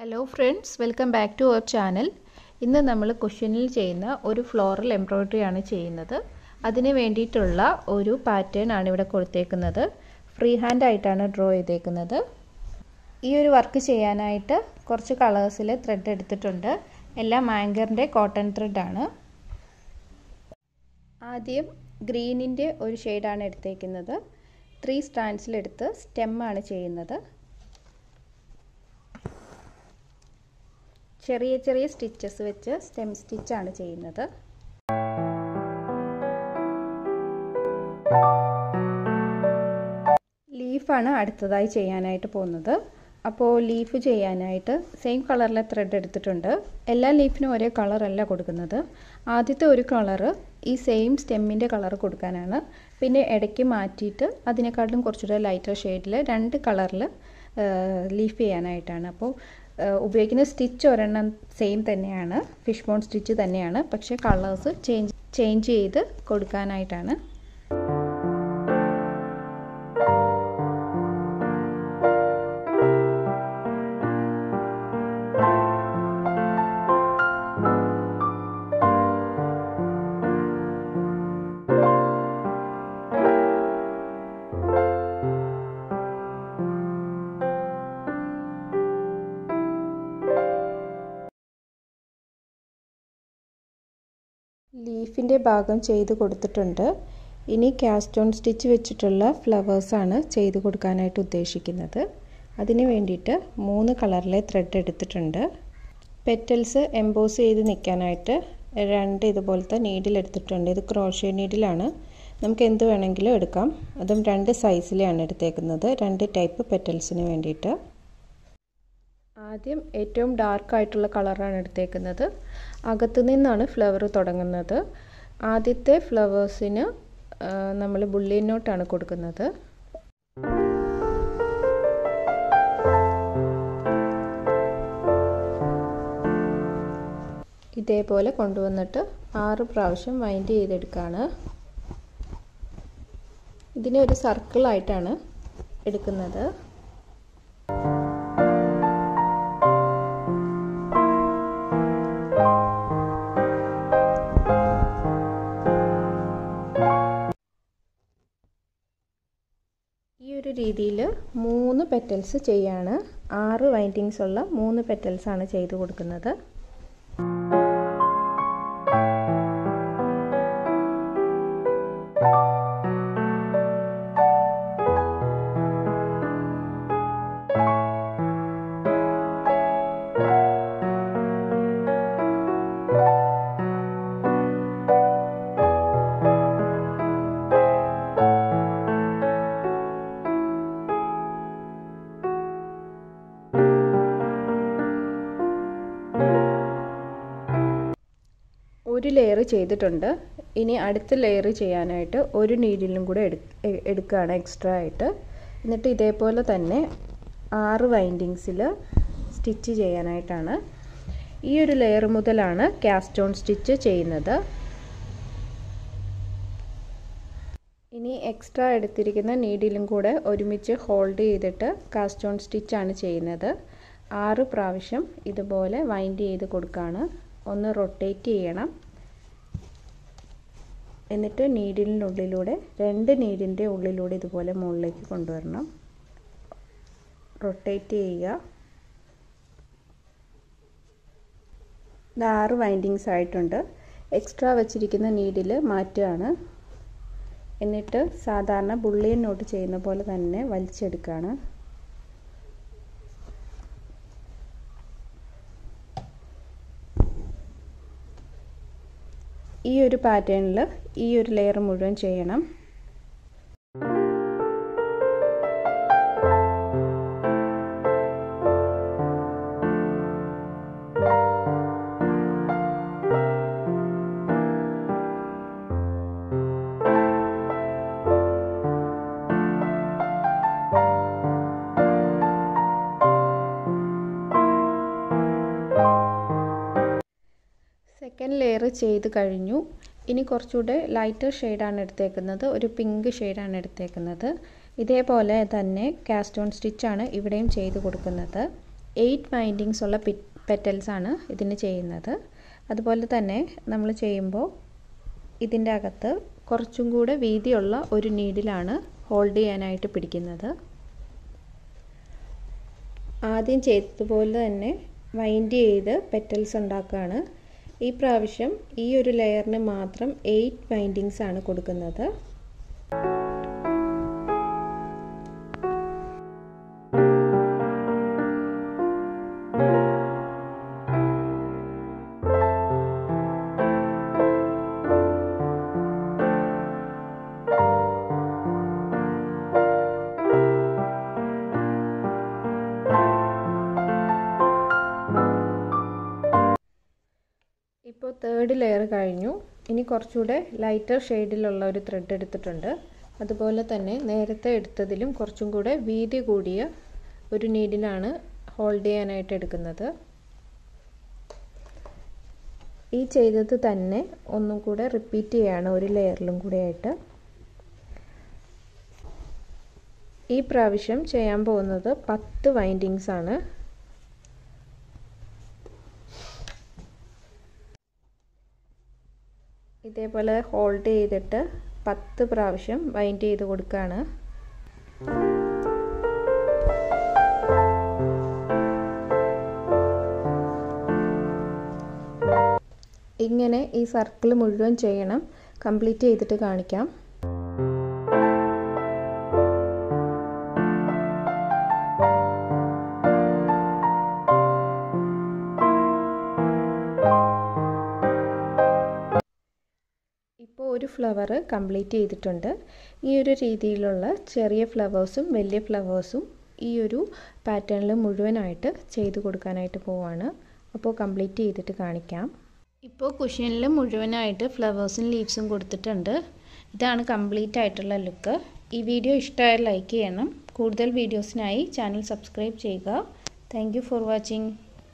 hello friends welcome back to our channel ഇന്ന് നമ്മൾ കുഷ്യനിൽ ചെയ്യുന്ന ഒരു ഫ്ലോറൽ എംബ്രോയ്ഡറി ആണ് ചെയ്യുന്നത് അതിന് വേണ്ടിയിട്ടുള്ള ഒരു പാറ്റേൺ ആണ് ഇവിടെ കൊടുത്തേക്കുന്നത് ഫ്രീ ഹാൻഡ് ആയിട്ടാണ് ഡ്രോ ചെയ്തേക്കുന്നത് ഈ ഒരു വർക്ക് ചെയ്യാനായിട്ട് കുറച്ച് കളേഴ്സിൽ ത്രെഡ് എടുത്തിട്ടുണ്ട് എല്ലാം ആങ്കറിൻ്റെ കോട്ടൺ ത്രെഡാണ് ആദ്യം ഗ്രീനിൻ്റെ ഒരു ഷെയ്ഡാണ് എടുത്തേക്കുന്നത് ത്രീ സ്റ്റാൻഡ്സിലെടുത്ത് സ്റ്റെമ്മാണ് ചെയ്യുന്നത് ചെറിയ ചെറിയ സ്റ്റിച്ചസ് വെച്ച് സ്റ്റെം സ്റ്റിച്ചാണ് ചെയ്യുന്നത് ലീഫാണ് അടുത്തതായി ചെയ്യാനായിട്ട് പോകുന്നത് അപ്പോൾ ലീഫ് ചെയ്യാനായിട്ട് സെയിം കളറിലെ ത്രെഡ് എടുത്തിട്ടുണ്ട് എല്ലാ ലീഫിനും ഒരേ കളറല്ല കൊടുക്കുന്നത് ആദ്യത്തെ ഒരു കളറ് ഈ സെയിം സ്റ്റെമ്മിൻ്റെ കളർ കൊടുക്കാനാണ് പിന്നെ ഇടയ്ക്ക് മാറ്റിയിട്ട് അതിനെക്കാട്ടിലും കുറച്ചുകൂടെ ലൈറ്റർ ഷെയ്ഡിൽ രണ്ട് കളറിൽ ലീഫ് ചെയ്യാനായിട്ടാണ് അപ്പോൾ ഉപയോഗിക്കുന്ന സ്റ്റിച്ച് ഒരെണ്ണം സെയിം തന്നെയാണ് ഫിഷ് ബോൺ സ്റ്റിച്ച് തന്നെയാണ് പക്ഷേ കളേഴ്സ് ചേഞ്ച് ചേഞ്ച് ചെയ്ത് കൊടുക്കാനായിട്ടാണ് ലീഫിൻ്റെ ഭാഗം ചെയ്ത് കൊടുത്തിട്ടുണ്ട് ഇനി കാസ്റ്റോൺ സ്റ്റിച്ച് വെച്ചിട്ടുള്ള ഫ്ലവേഴ്സാണ് ചെയ്ത് കൊടുക്കാനായിട്ട് ഉദ്ദേശിക്കുന്നത് അതിന് വേണ്ടിയിട്ട് മൂന്ന് കളറിലെ ത്രെഡ് എടുത്തിട്ടുണ്ട് പെറ്റൽസ് എംബോസ് ചെയ്ത് നിൽക്കാനായിട്ട് രണ്ട് ഇതുപോലത്തെ നീഡിൽ എടുത്തിട്ടുണ്ട് ഇത് ക്രോഷ്യ നീഡിലാണ് നമുക്ക് എന്ത് വേണമെങ്കിലും എടുക്കാം അതും രണ്ട് സൈസിലാണ് എടുത്തേക്കുന്നത് രണ്ട് ടൈപ്പ് പെറ്റൽസിന് വേണ്ടിയിട്ട് ആദ്യം ഏറ്റവും ഡാർക്ക് ആയിട്ടുള്ള കളറാണ് എടുത്തേക്കുന്നത് അകത്തു നിന്നാണ് ഫ്ലവർ തുടങ്ങുന്നത് ആദ്യത്തെ ഫ്ലവേഴ്സിന് നമ്മൾ ബുള്ളിയൻ നോട്ടാണ് കൊടുക്കുന്നത് ഇതേപോലെ കൊണ്ടുവന്നിട്ട് ആറ് പ്രാവശ്യം വൈൻഡ് ചെയ്തെടുക്കുകയാണ് ഇതിനെ ഒരു സർക്കിളായിട്ടാണ് എടുക്കുന്നത് ഈ ഒരു രീതിയിൽ മൂന്ന് പെറ്റൽസ് ചെയ്യാണ് ആറ് വൈൻഡിങ്സ് ഉള്ള മൂന്ന് പെറ്റൽസ് ആണ് ചെയ്തു കൊടുക്കുന്നത് ഒരു ലെയർ ചെയ്തിട്ടുണ്ട് ഇനി അടുത്ത ലെയർ ചെയ്യാനായിട്ട് ഒരു നീഡിലും കൂടെ എടുക്കുകയാണ് എക്സ്ട്രാ ആയിട്ട് എന്നിട്ട് ഇതേപോലെ തന്നെ ആറ് വൈൻഡിങ്സിൽ സ്റ്റിച്ച് ചെയ്യാനായിട്ടാണ് ഈ ഒരു ലെയർ മുതലാണ് കാസ്റ്റോൺ സ്റ്റിച്ച് ചെയ്യുന്നത് ഇനി എക്സ്ട്രാ എടുത്തിരിക്കുന്ന നീഡിലും കൂടെ ഒരുമിച്ച് ഹോൾഡ് ചെയ്തിട്ട് കാസ്റ്റോൺ സ്റ്റിച്ചാണ് ചെയ്യുന്നത് ആറ് പ്രാവശ്യം ഇതുപോലെ വൈൻഡ് ചെയ്ത് കൊടുക്കുകയാണ് ഒന്ന് റൊട്ടേറ്റ് ചെയ്യണം എന്നിട്ട് നീഡിലിനുള്ളിലൂടെ രണ്ട് നീഡിൻ്റെ ഉള്ളിലൂടെ ഇതുപോലെ മുകളിലേക്ക് കൊണ്ടുവരണം റൊട്ടേറ്റ് ചെയ്യുക ഇത് ആറ് വൈൻഡിങ്സ് ആയിട്ടുണ്ട് എക്സ്ട്രാ വച്ചിരിക്കുന്ന നീഡിൽ മാറ്റുകയാണ് എന്നിട്ട് സാധാരണ ബുള്ളിയൻ നോട്ട് ചെയ്യുന്ന പോലെ തന്നെ വലിച്ചെടുക്കുകയാണ് ഈ ഒരു പാറ്റേണിൽ ഈ ഒരു ലെയർ മുഴുവൻ ചെയ്യണം സെക്കൻഡ് ലെയർ ചെയ്ത് കഴിഞ്ഞു ഇനി കുറച്ചുകൂടെ ലൈറ്റർ ഷെയ്ഡാണ് എടുത്തേക്കുന്നത് ഒരു പിങ്ക് ഷെയ്ഡാണ് എടുത്തേക്കുന്നത് ഇതേപോലെ തന്നെ കാസ്റ്റോൺ സ്റ്റിച്ചാണ് ഇവിടെയും ചെയ്ത് കൊടുക്കുന്നത് എയ്റ്റ് വൈൻഡിങ്സ് ഉള്ള പി പെറ്റൽസ് ആണ് ഇതിന് ചെയ്യുന്നത് അതുപോലെ തന്നെ നമ്മൾ ചെയ്യുമ്പോൾ ഇതിൻ്റെ അകത്ത് കുറച്ചും കൂടെ വീതിയുള്ള ഒരു നീഡിലാണ് ഹോൾഡ് ചെയ്യാനായിട്ട് പിടിക്കുന്നത് ആദ്യം ചെയ്തതുപോലെ തന്നെ വൈൻഡ് ചെയ്ത് പെറ്റൽസ് ഉണ്ടാക്കുകയാണ് ഈ പ്രാവശ്യം ഈ ഒരു ലെയറിന് മാത്രം എയ്റ്റ് വൈൻഡിങ്സ് ആണ് കൊടുക്കുന്നത് ഇപ്പോൾ തേർഡ് ലെയർ കഴിഞ്ഞു ഇനി കുറച്ചുകൂടെ ലൈറ്റർ ഷെയ്ഡിലുള്ള ഒരു ത്രെഡ് എടുത്തിട്ടുണ്ട് അതുപോലെ തന്നെ നേരത്തെ എടുത്തതിലും കുറച്ചും കൂടെ വീതി കൂടിയ ഒരു നീഡിലാണ് ഹോൾഡ് ചെയ്യാനായിട്ട് എടുക്കുന്നത് ഈ ചെയ്തത് തന്നെ ഒന്നും കൂടെ റിപ്പീറ്റ് ചെയ്യാണ് ഒരു ലെയറിലും കൂടെ ആയിട്ട് ഈ പ്രാവശ്യം ചെയ്യാൻ പോകുന്നത് പത്ത് വൈൻഡിങ്സ് ആണ് ഇതേപോലെ ഹോൾഡ് ചെയ്തിട്ട് പത്ത് പ്രാവശ്യം വൈൻഡ് ചെയ്ത് കൊടുക്കുകയാണ് ഇങ്ങനെ ഈ സർക്കിൾ മുഴുവൻ ചെയ്യണം കംപ്ലീറ്റ് ചെയ്തിട്ട് കാണിക്കാം ഇപ്പോൾ ഒരു ഫ്ലവർ കംപ്ലീറ്റ് ചെയ്തിട്ടുണ്ട് ഈ ഒരു രീതിയിലുള്ള ചെറിയ ഫ്ലവേഴ്സും വലിയ ഫ്ലവേഴ്സും ഈ ഒരു പാറ്റേണിൽ മുഴുവനായിട്ട് ചെയ്ത് കൊടുക്കാനായിട്ട് പോവാണ് അപ്പോൾ കംപ്ലീറ്റ് ചെയ്തിട്ട് കാണിക്കാം ഇപ്പോൾ കുഷ്യനിൽ മുഴുവനായിട്ട് ഫ്ലവേഴ്സും ലീവ്സും കൊടുത്തിട്ടുണ്ട് ഇതാണ് കംപ്ലീറ്റ് ആയിട്ടുള്ള ലുക്ക് ഈ വീഡിയോ ഇഷ്ടമായാൽ ലൈക്ക് ചെയ്യണം കൂടുതൽ വീഡിയോസിനായി ചാനൽ സബ്സ്ക്രൈബ് ചെയ്യുക താങ്ക് ഫോർ വാച്ചിങ്